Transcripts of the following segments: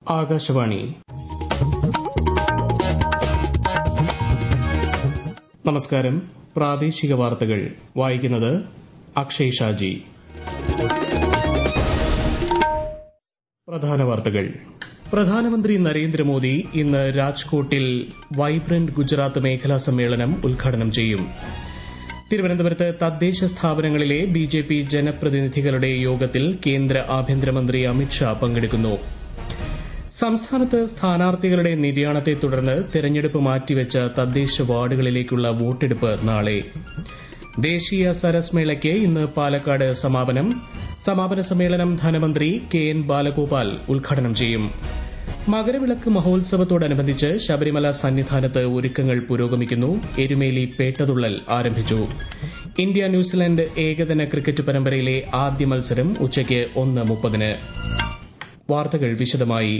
ആകാശവാണി നമസ്കാരം പ്രാദേശിക വാർത്തകൾ വായിക്കുന്നത് അക്ഷയ് ഷാജി പ്രധാന വാർത്തകൾ പ്രധാനമന്ത്രി നരേന്ദ്രമോദി ഇന്ന് രാജ്കോട്ടിൽ വൈബ്രന്റ് ഗുജറാത്ത് മേഖലാ സമ്മേളനം ഉദ്ഘാടനം ചെയ്യും തിരുവനന്തപുരത്ത് തദ്ദേശ സ്ഥാപനങ്ങളിലെ ബിജെപി ജനപ്രതിനിധികളുടെ യോഗത്തിൽ കേന്ദ്ര ആഭ്യന്തരമന്ത്രി അമിത്ഷാ പങ്കെടുക്കുന്നു സംസ്ഥാനത്ത് സ്ഥാനാർത്ഥികളുടെ നിര്യാണത്തെ തുടർന്ന് തെരഞ്ഞെടുപ്പ് മാറ്റിവെച്ച തദ്ദേശ വാർഡുകളിലേക്കുള്ള വോട്ടെടുപ്പ് നാളെ ദേശീയ സരസ് മേളയ്ക്ക് ഇന്ന് പാലക്കാട് സമാപനം സമാപന സമ്മേളനം ധനമന്ത്രി കെ എൻ ബാലഗോപാൽ ഉദ്ഘാടനം ചെയ്യും മകരവിളക്ക് മഹോത്സവത്തോടനുബന്ധിച്ച് ശബരിമല സന്നിധാനത്ത് ഒരുക്കങ്ങൾ പുരോഗമിക്കുന്നു എരുമേലി പേട്ടതുള്ളൽ ആരംഭിച്ചു ഇന്ത്യ ന്യൂസിലൻഡ് ഏകദിന ക്രിക്കറ്റ് പരമ്പരയിലെ ആദ്യ മത്സരം ഉച്ചയ്ക്ക് ഒന്ന് മുപ്പതിന് വാർത്തകൾ വിശദമായി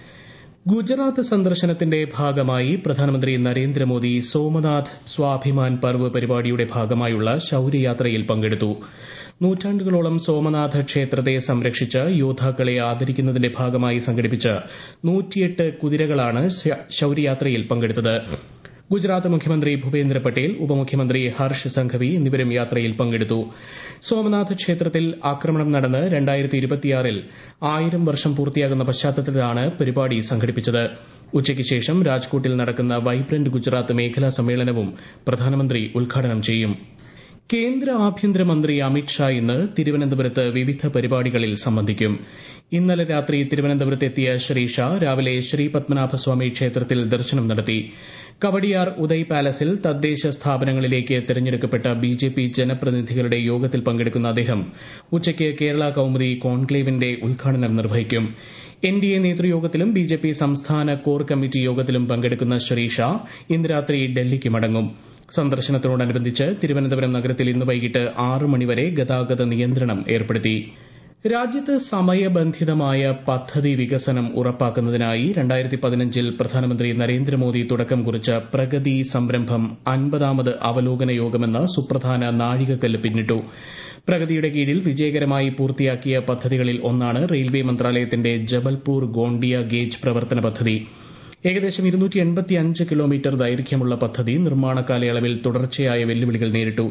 ഗുജറാത്ത് സന്ദർശനത്തിന്റെ ഭാഗമായി പ്രധാനമന്ത്രി നരേന്ദ്രമോദി സോമനാഥ് സ്വാഭിമാൻ പർവ് പരിപാടിയുടെ ഭാഗമായുള്ള ശൌര്യയാത്രയിൽ പങ്കെടുത്തു നൂറ്റാണ്ടുകളോളം സോമനാഥ ക്ഷേത്രത്തെ സംരക്ഷിച്ച് യോദ്ധാക്കളെ ആദരിക്കുന്നതിന്റെ ഭാഗമായി സംഘടിപ്പിച്ച നൂറ്റിയെട്ട് കുതിരകളാണ് ശൌര്യയാത്രയിൽ പങ്കെടുത്തത് ഗുജറാത്ത് മുഖ്യമന്ത്രി ഭൂപേന്ദ്ര പട്ടേൽ ഉപമുഖ്യമന്ത്രി ഹർഷ് സംഘവി എന്നിവരും യാത്രയിൽ പങ്കെടുത്തു സോമനാഥ് ക്ഷേത്രത്തിൽ ആക്രമണം നടന്ന് രണ്ടായിരത്തി ഇരുപത്തിയാറിൽ ആയിരം വർഷം പൂർത്തിയാകുന്ന പശ്ചാത്തലത്തിലാണ് പരിപാടി സംഘടിപ്പിച്ചത് ഉച്ചയ്ക്ക് ശേഷം രാജ്കോട്ടിൽ നടക്കുന്ന വൈബ്രന്റ് ഗുജറാത്ത് മേഖലാ സമ്മേളനവും പ്രധാനമന്ത്രി ഉദ്ഘാടനം ചെയ്യും കേന്ദ്ര ആഭ്യന്തരമന്ത്രി അമിത്ഷാ ഇന്ന് തിരുവനന്തപുരത്ത് വിവിധ പരിപാടികളിൽ സംബന്ധിക്കും ഇന്നലെ രാത്രി തിരുവനന്തപുരത്ത് എത്തിയ ശ്രീ ഷാ രാവിലെ ശ്രീ പത്മനാഭസ്വാമി ക്ഷേത്രത്തിൽ ദർശനം നടത്തി കവടിയാർ ഉദയ് പാലസിൽ തദ്ദേശ സ്ഥാപനങ്ങളിലേക്ക് തെരഞ്ഞെടുക്കപ്പെട്ട ബിജെപി ജനപ്രതിനിധികളുടെ യോഗത്തിൽ പങ്കെടുക്കുന്ന അദ്ദേഹം ഉച്ചയ്ക്ക് കേരള കൌമുദി കോൺക്ലേവിന്റെ ഉദ്ഘാടനം നിർവഹിക്കും എൻഡിഎ നേതൃയോഗത്തിലും ബിജെപി സംസ്ഥാന കോർ കമ്മിറ്റി യോഗത്തിലും പങ്കെടുക്കുന്ന ശ്രീ ഷാ ഇന്ന് രാത്രി ഡൽഹിക്ക് മടങ്ങും സന്ദർശനത്തോടനുബന്ധിച്ച് തിരുവനന്തപുരം നഗരത്തിൽ ഇന്ന് വൈകിട്ട് ആറ് മണിവരെ ഗതാഗത നിയന്ത്രണം ഏർപ്പെടുത്തി രാജ്യത്ത് സമയബന്ധിതമായ പദ്ധതി വികസനം ഉറപ്പാക്കുന്നതിനായി രണ്ടായിരത്തി പതിനഞ്ചിൽ പ്രധാനമന്ത്രി നരേന്ദ്രമോദി തുടക്കം കുറിച്ച പ്രഗതി സംരംഭം അൻപതാമത് അവലോകന യോഗമെന്ന സുപ്രധാന നാഴികക്കല്ല് പിന്നിട്ടു പ്രഗതിയുടെ കീഴിൽ വിജയകരമായി പൂർത്തിയാക്കിയ പദ്ധതികളിൽ ഒന്നാണ് റെയിൽവേ മന്ത്രാലയത്തിന്റെ ജബൽപൂർ ഗോണ്ടിയ ഗേജ് പ്രവർത്തന പദ്ധതി ഏകദേശം കിലോമീറ്റർ ദൈർഘ്യമുള്ള പദ്ധതി നിർമ്മാണ കാലയളവിൽ തുടർച്ചയായ വെല്ലുവിളികൾ നേരിട്ടു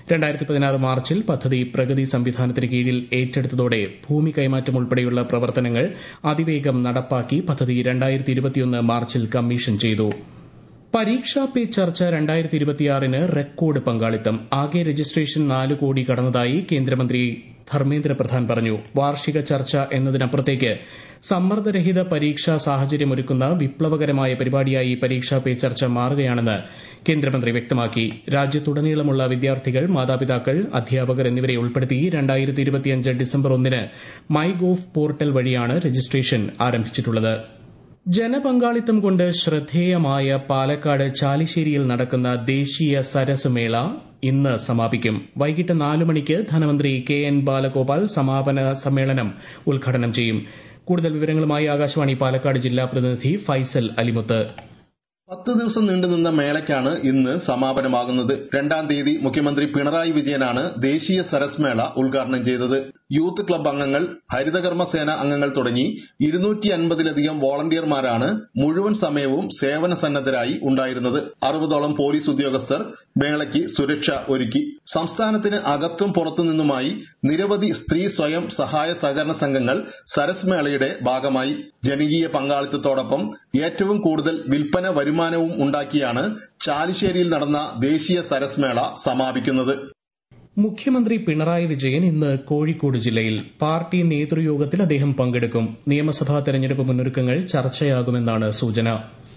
മാർച്ചിൽ പദ്ധതി പ്രഗതി സംവിധാനത്തിന് കീഴിൽ ഏറ്റെടുത്തതോടെ ഭൂമി കൈമാറ്റം ഉൾപ്പെടെയുള്ള പ്രവർത്തനങ്ങൾ അതിവേഗം നടപ്പാക്കി പദ്ധതി മാർച്ചിൽ കമ്മീഷൻ ചെയ്തു പരീക്ഷാ പേ ചർച്ച രണ്ടായിരത്തി ഇരുപത്തിയാറിന് റെക്കോർഡ് പങ്കാളിത്തം ആകെ രജിസ്ട്രേഷൻ നാല് കോടി കടന്നതായി കേന്ദ്രമന്ത്രി ധർമ്മേന്ദ്ര പ്രധാൻ പറഞ്ഞു വാർഷിക ചർച്ച എന്നതിനപ്പുറത്തേക്ക് സമ്മർദ്ദരഹിത പരീക്ഷാ സാഹചര്യമൊരുക്കുന്ന വിപ്ലവകരമായ പരിപാടിയായി പരീക്ഷാ പേ ചർച്ച മാറുകയാണെന്ന് കേന്ദ്രമന്ത്രി വ്യക്തമാക്കി രാജ്യത്തുടനീളമുള്ള വിദ്യാർത്ഥികൾ മാതാപിതാക്കൾ അധ്യാപകർ എന്നിവരെ ഉൾപ്പെടുത്തി രണ്ടായിരത്തി ഇരുപത്തിയഞ്ച് ഡിസംബർ ഒന്നിന് മൈ ഗോവ് പോർട്ടൽ വഴിയാണ് രജിസ്ട്രേഷൻ ആരംഭിച്ചിട്ടുള്ളത് ജനപങ്കാളിത്തം കൊണ്ട് ശ്രദ്ധേയമായ പാലക്കാട് ചാലിശ്ശേരിയിൽ നടക്കുന്ന ദേശീയ സരസ് മേള ഇന്ന് സമാപിക്കും വൈകിട്ട് നാല് മണിക്ക് ധനമന്ത്രി കെ എൻ ബാലഗോപാൽ സമാപന സമ്മേളനം ഉദ്ഘാടനം ചെയ്യും കൂടുതൽ വിവരങ്ങളുമായി ആകാശവാണി പാലക്കാട് ജില്ലാ പ്രതിനിധി ഫൈസൽ അലിമുത്ത് പത്ത് ദിവസം നീണ്ടുനിന്ന മേളയ്ക്കാണ് ഇന്ന് സമാപനമാകുന്നത് രണ്ടാം തീയതി മുഖ്യമന്ത്രി പിണറായി വിജയനാണ് ദേശീയ സരസ് മേള ഉദ്ഘാടനം ചെയ്തത് യൂത്ത് ക്ലബ് അംഗങ്ങൾ ഹരിതകർമ്മ സേന അംഗങ്ങൾ തുടങ്ങി ഇരുന്നൂറ്റി അൻപതിലധികം വോളണ്ടിയർമാരാണ് മുഴുവൻ സമയവും സേവന സന്നദ്ധരായി ഉണ്ടായിരുന്നത് അറുപതോളം പോലീസ് ഉദ്യോഗസ്ഥർ മേളയ്ക്ക് സുരക്ഷ ഒരുക്കി സംസ്ഥാനത്തിന് അകത്തും പുറത്തുനിന്നുമായി നിരവധി സ്ത്രീ സ്വയം സഹായ സഹകരണ സംഘങ്ങൾ സരസ് മേളയുടെ ഭാഗമായി ജനകീയ പങ്കാളിത്തത്തോടൊപ്പം ഏറ്റവും കൂടുതൽ വിൽപ്പന വരുമാനവും ഉണ്ടാക്കിയാണ് ചാലിശ്ശേരിയിൽ നടന്ന ദേശീയ സരസ് മേള സമാപിക്കുന്നത് മുഖ്യമന്ത്രി പിണറായി വിജയൻ ഇന്ന് കോഴിക്കോട് ജില്ലയിൽ പാർട്ടി നേതൃയോഗത്തിൽ അദ്ദേഹം പങ്കെടുക്കും നിയമസഭാ തെരഞ്ഞെടുപ്പ് മുന്നൊരുക്കങ്ങൾ ചർച്ചയാകുമെന്നാണ് സൂചന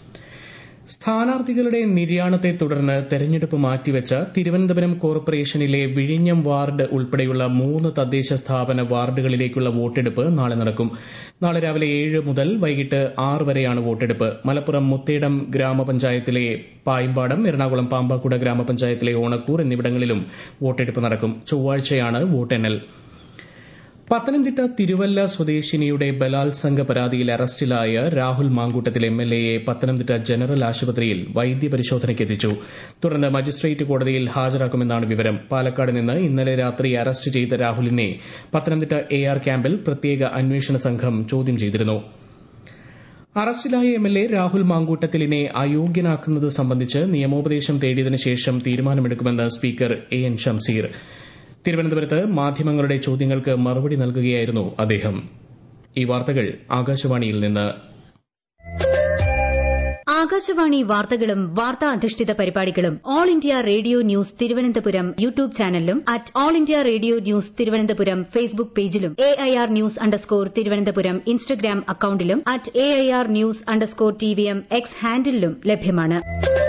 സ്ഥാനാർത്ഥികളുടെ നിര്യാണത്തെ തുടർന്ന് തെരഞ്ഞെടുപ്പ് മാറ്റിവെച്ച തിരുവനന്തപുരം കോർപ്പറേഷനിലെ വിഴിഞ്ഞം വാർഡ് ഉൾപ്പെടെയുള്ള മൂന്ന് തദ്ദേശ സ്ഥാപന വാർഡുകളിലേക്കുള്ള വോട്ടെടുപ്പ് നാളെ നടക്കും നാളെ രാവിലെ ഏഴ് മുതൽ വൈകിട്ട് ആറ് വരെയാണ് വോട്ടെടുപ്പ് മലപ്പുറം മുത്തേടം ഗ്രാമപഞ്ചായത്തിലെ പായമ്പാടം എറണാകുളം പാമ്പാക്കുട ഗ്രാമപഞ്ചായത്തിലെ ഓണക്കൂർ എന്നിവിടങ്ങളിലും വോട്ടെടുപ്പ് നടക്കും ചൊവ്വാഴ്ചയാണ് വോട്ടെണ്ണൽ പത്തനംതിട്ട തിരുവല്ല സ്വദേശിനിയുടെ ബലാത്സംഗ പരാതിയിൽ അറസ്റ്റിലായ രാഹുൽ മാങ്കൂട്ടത്തിൽ എം എൽ എയെ പത്തനംതിട്ട ജനറൽ ആശുപത്രിയിൽ വൈദ്യപരിശോധനയ്ക്ക് എത്തിച്ചു തുടർന്ന് മജിസ്ട്രേറ്റ് കോടതിയിൽ ഹാജരാക്കുമെന്നാണ് വിവരം പാലക്കാട് നിന്ന് ഇന്നലെ രാത്രി അറസ്റ്റ് ചെയ്ത രാഹുലിനെ പത്തനംതിട്ട എ ആർ ക്യാമ്പിൽ പ്രത്യേക അന്വേഷണ സംഘം ചോദ്യം ചെയ്തിരുന്നു അറസ്റ്റിലായ എം എൽ എ രാഹുൽ മാങ്കൂട്ടത്തിലിനെ അയോഗ്യനാക്കുന്നത് സംബന്ധിച്ച് നിയമോപദേശം തേടിയതിനു ശേഷം തീരുമാനമെടുക്കുമെന്ന് സ്പീക്കർ എ എൻ ഷംസീർ തിരുവനന്തപുരത്ത് മാധ്യമങ്ങളുടെ ചോദ്യങ്ങൾക്ക് മറുപടി നൽകുകയായിരുന്നു അദ്ദേഹം ഈ വാർത്തകൾ ആകാശവാണിയിൽ നിന്ന് ആകാശവാണി വാർത്തകളും വാർത്താ അധിഷ്ഠിത പരിപാടികളും All India Radio news Thiruvananthapuram YouTube ചാനലിലും at All India Radio news Thiruvananthapuram Facebook പേജിലും A I R news underscore Thiruvananthapuram Instagram അക്കൌണ്ടിലും at A I R news underscore T V M X ഹാൻഡിലും ലഭ്യമാണ്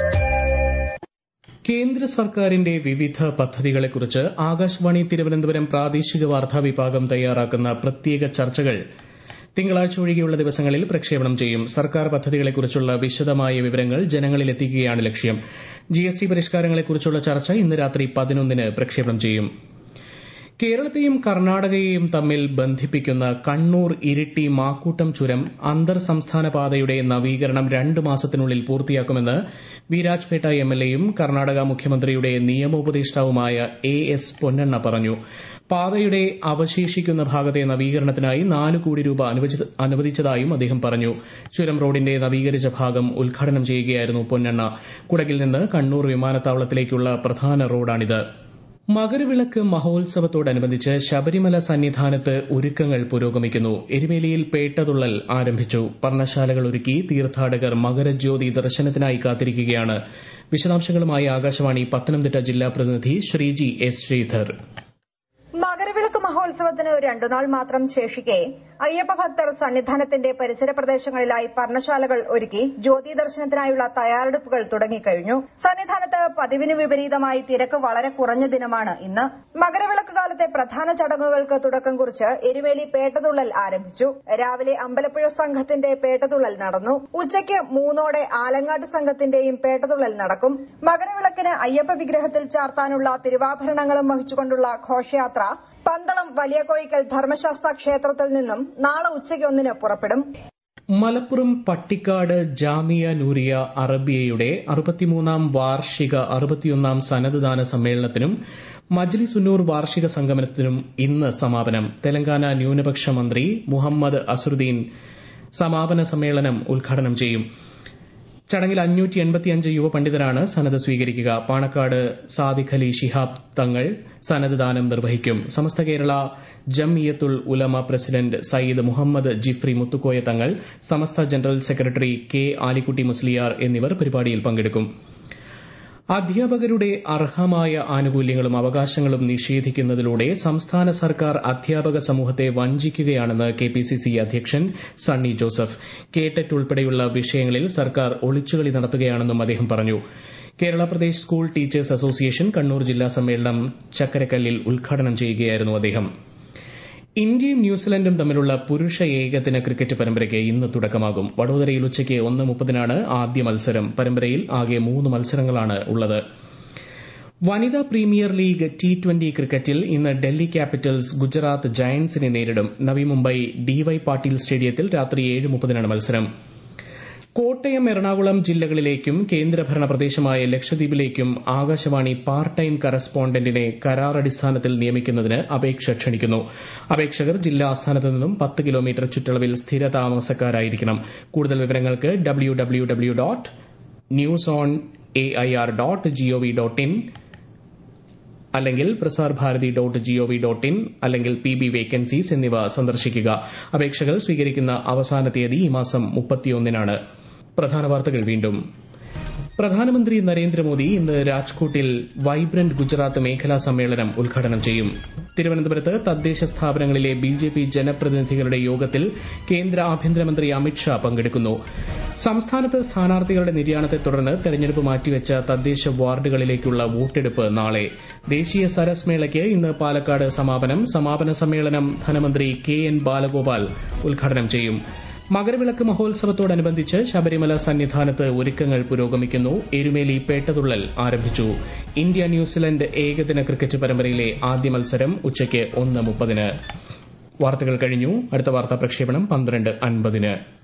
കേന്ദ്ര സർക്കാരിന്റെ വിവിധ പദ്ധതികളെക്കുറിച്ച് ആകാശവാണി തിരുവനന്തപുരം പ്രാദേശിക വാർത്താ വിഭാഗം തയ്യാറാക്കുന്ന പ്രത്യേക ചർച്ചകൾ തിങ്കളാഴ്ച ഒഴികെയുള്ള ദിവസങ്ങളിൽ പ്രക്ഷേപണം ചെയ്യും സർക്കാർ പദ്ധതികളെക്കുറിച്ചുള്ള വിശദമായ വിവരങ്ങൾ ജനങ്ങളിലെത്തിക്കുകയാണ് ലക്ഷ്യം ജിഎസ്ടി പരിഷ്കാരങ്ങളെക്കുറിച്ചുള്ള ചർച്ച ഇന്ന് രാത്രി പതിനൊന്നിന് പ്രക്ഷേപണം ചെയ്യും കേരളത്തെയും കർണാടകയെയും തമ്മിൽ ബന്ധിപ്പിക്കുന്ന കണ്ണൂർ ഇരിട്ടി മാക്കൂട്ടം ചുരം അന്തർ സംസ്ഥാന പാതയുടെ നവീകരണം രണ്ട് മാസത്തിനുള്ളിൽ പൂർത്തിയാക്കുമെന്ന് വിരാജ്പേട്ട എംഎൽഎയും കർണാടക മുഖ്യമന്ത്രിയുടെ നിയമോപദേഷ്ടാവുമായ എ എസ് പൊന്നണ്ണ പറഞ്ഞു പാതയുടെ അവശേഷിക്കുന്ന ഭാഗത്തെ നവീകരണത്തിനായി നാല് കോടി രൂപ അനുവദിച്ചതായും അദ്ദേഹം പറഞ്ഞു ചുരം റോഡിന്റെ നവീകരിച്ച ഭാഗം ഉദ്ഘാടനം ചെയ്യുകയായിരുന്നു പൊന്നണ്ണ കുടകിൽ നിന്ന് കണ്ണൂർ വിമാനത്താവളത്തിലേക്കുള്ള പ്രധാന റോഡാണിത് മകരവിളക്ക് മഹോത്സവത്തോടനുബന്ധിച്ച് ശബരിമല സന്നിധാനത്ത് ഒരുക്കങ്ങൾ പുരോഗമിക്കുന്നു എരുമേലിയിൽ പേട്ടതുള്ളൽ ആരംഭിച്ചു പർണശാലകൾ ഒരുക്കി തീർത്ഥാടകർ മകരജ്യോതി ദർശനത്തിനായി കാത്തിരിക്കുകയാണ് വിശദാംശങ്ങളുമായി ആകാശവാണി പത്തനംതിട്ട ജില്ലാ പ്രതിനിധി ശ്രീജി എസ് ശ്രീധർ മകരവിളക്ക് മഹോത്സവത്തിന് രണ്ടുനാൾ മാത്രം ശേഷിക്കെ അയ്യപ്പ ഭക്തർ സന്നിധാനത്തിന്റെ പരിസര പ്രദേശങ്ങളിലായി പർണശാലകൾ ഒരുക്കി ജ്യോതി ദർശനത്തിനായുള്ള തയ്യാറെടുപ്പുകൾ തുടങ്ങിക്കഴിഞ്ഞു സന്നിധാനത്ത് പതിവിന് വിപരീതമായി തിരക്ക് വളരെ കുറഞ്ഞ ദിനമാണ് ഇന്ന് മകരവിളക്ക് കാലത്തെ പ്രധാന ചടങ്ങുകൾക്ക് തുടക്കം കുറിച്ച് എരുമേലി പേട്ടതുള്ളൽ ആരംഭിച്ചു രാവിലെ അമ്പലപ്പുഴ സംഘത്തിന്റെ പേട്ടതുള്ളൽ നടന്നു ഉച്ചയ്ക്ക് മൂന്നോടെ ആലങ്ങാട്ട് സംഘത്തിന്റെയും പേട്ടതുള്ളൽ നടക്കും മകരവിളക്കിന് അയ്യപ്പ വിഗ്രഹത്തിൽ ചാർത്താനുള്ള തിരുവാഭരണങ്ങളും വഹിച്ചുകൊണ്ടുള്ള ഘോഷയാത്ര പന്തളം വലിയ കോയിക്കൽ ധർമ്മശാസ്ത്ര ക്ഷേത്രത്തിൽ നിന്നും നാളെ ഉച്ചയ്ക്ക് ഒന്നിന് പുറപ്പെടും മലപ്പുറം പട്ടിക്കാട് ജാമിയ നൂരിയ അറബിയയുടെ അറുപത്തിമൂന്നാം വാർഷിക അറുപത്തിയൊന്നാം സന്നദ്ധദാന സമ്മേളനത്തിനും മജ്ലിസുന്നൂർ വാർഷിക സംഗമനത്തിനും ഇന്ന് സമാപനം തെലങ്കാന ന്യൂനപക്ഷ മന്ത്രി മുഹമ്മദ് അസുറുദ്ദീൻ സമാപന സമ്മേളനം ഉദ്ഘാടനം ചെയ്യും ചടങ്ങിൽ അഞ്ഞൂറ്റി എൺപത്തിയഞ്ച് യുവ പണ്ഡിതരാണ് സനത് സ്വീകരിക്കുക പാണക്കാട് സാദിഖ് അലി ശിഹാബ് തങ്ങൾ സനദ്ദാനം നിർവഹിക്കും Samastha Kerala Jamiyyathul Ulama president Sayyid Muhammad Jifri Muthukoya Thangal Samastha general secretary K Alikutty Musliyar എന്നിവർ പരിപാടിയിൽ പങ്കെടുക്കും അധ്യാപകരുടെ അർഹമായ ആനുകൂല്യങ്ങളും അവകാശങ്ങളും നിഷേധിക്കുന്നതിലൂടെ സംസ്ഥാന സർക്കാർ അധ്യാപക സമൂഹത്തെ വഞ്ചിക്കുകയാണെന്ന് കെപിസിസി അധ്യക്ഷൻ സണ്ണി ജോസഫ് കേട്ടറ്റ് ഉൾപ്പെടെയുള്ള വിഷയങ്ങളിൽ സർക്കാർ ഒളിച്ചുകളി നടത്തുകയാണെന്നും അദ്ദേഹം പറഞ്ഞു Kerala Pradesh school teachers association Kannur ജില്ലാ സമ്മേളനം ചക്കരക്കല്ലിൽ ഉദ്ഘാടനം ചെയ്യുകയായിരുന്നു അദ്ദേഹം ഇന്ത്യയും ന്യൂസിലൻഡും തമ്മിലുള്ള പുരുഷ ഏകദിന ക്രിക്കറ്റ് പരമ്പരയ്ക്ക് ഇന്ന് തുടക്കമാകും വഡോദരയിൽ ഉച്ചയ്ക്ക് ഒന്ന് മുപ്പതിനാണ് ആദ്യ മത്സരം പരമ്പരയിൽ ആകെ മൂന്ന് മത്സരങ്ങളാണ് ഉള്ളത് വനിതാ പ്രീമിയർ ലീഗ് ടി ട്വന്റി ക്രിക്കറ്റിൽ ഇന്ന് ഡൽഹി ക്യാപിറ്റൽസ് ഗുജറാത്ത് ജയന്റ്സിനെ നേരിടും നവി മുംബൈ ഡിവൈ പാട്ടീൽ സ്റ്റേഡിയത്തിൽ രാത്രി ഏഴ് മുപ്പതിനാണ് മത്സരം കോട്ടയം എറണാകുളം ജില്ലകളിലേക്കും കേന്ദ്രഭരണ പ്രദേശമായ ലക്ഷദ്വീപിലേക്കും ആകാശവാണി പാർട്ട് ടൈം കറസ്പോണ്ടന്റിനെ കരാറടിസ്ഥാനത്തിൽ നിയമിക്കുന്നതിന് അപേക്ഷ ക്ഷണിക്കുന്നു അപേക്ഷകർ ജില്ലാ ആസ്ഥാനത്ത് നിന്നും പത്ത് കിലോമീറ്റർ ചുറ്റളവിൽ സ്ഥിര താമസക്കാരായിരിക്കണം കൂടുതൽ വിവരങ്ങൾക്ക് W W W dot news on A I R dot G O V dot in അല്ലെങ്കിൽ Prasar Bharati dot G O V dot in അല്ലെങ്കിൽ പി ബി വേക്കൻസീസ് എന്നിവ സന്ദർശിക്കുക അപേക്ഷകൾ സ്വീകരിക്കുന്ന അവസാന തീയതി ഈ മാസം മുപ്പത്തിയൊന്നിനാണ് പ്രധാന വാർത്തകൾ വീണ്ടും പ്രധാനമന്ത്രി നരേന്ദ്രമോദി ഇന്ന് രാജ്കോട്ടിൽ വൈബ്രന്റ് ഗുജറാത്ത് മേഖലാ സമ്മേളനം ഉദ്ഘാടനം ചെയ്യും തിരുവനന്തപുരത്ത് തദ്ദേശ സ്ഥാപനങ്ങളിലെ ബി ജെ പി ജനപ്രതിനിധികളുടെ യോഗത്തിൽ കേന്ദ്ര ആഭ്യന്തരമന്ത്രി അമിത്ഷാ പങ്കെടുക്കുന്നു സംസ്ഥാനത്ത് സ്ഥാനാർത്ഥികളുടെ നിര്യാണത്തെ തുടർന്ന് തെരഞ്ഞെടുപ്പ് മാറ്റിവെച്ച തദ്ദേശ വാർഡുകളിലേക്കുള്ള വോട്ടെടുപ്പ് നാളെ ദേശീയ സരസ് മേളയ്ക്ക് ഇന്ന് പാലക്കാട് സമാപനം സമാപന സമ്മേളനം ധനമന്ത്രി കെ എൻ ബാലഗോപാൽ ഉദ്ഘാടനം ചെയ്യും മകരവിളക്ക് മഹോത്സവത്തോടനുബന്ധിച്ച് ശബരിമല സന്നിധാനത്ത് ഒരുക്കങ്ങൾ പുരോഗമിക്കുന്നു എരുമേലി പേട്ടതുള്ളൽ ആരംഭിച്ചു ഇന്ത്യ ന്യൂസിലൻഡ് ഏകദിന ക്രിക്കറ്റ് പരമ്പരയിലെ ആദ്യ മത്സരം ഉച്ചയ്ക്ക് ഒന്ന് മുപ്പതിന് വാർത്തകൾ കഴിഞ്ഞു അടുത്ത വാർത്താ പ്രക്ഷേപണം പന്ത്രണ്ട് അൻപതിന്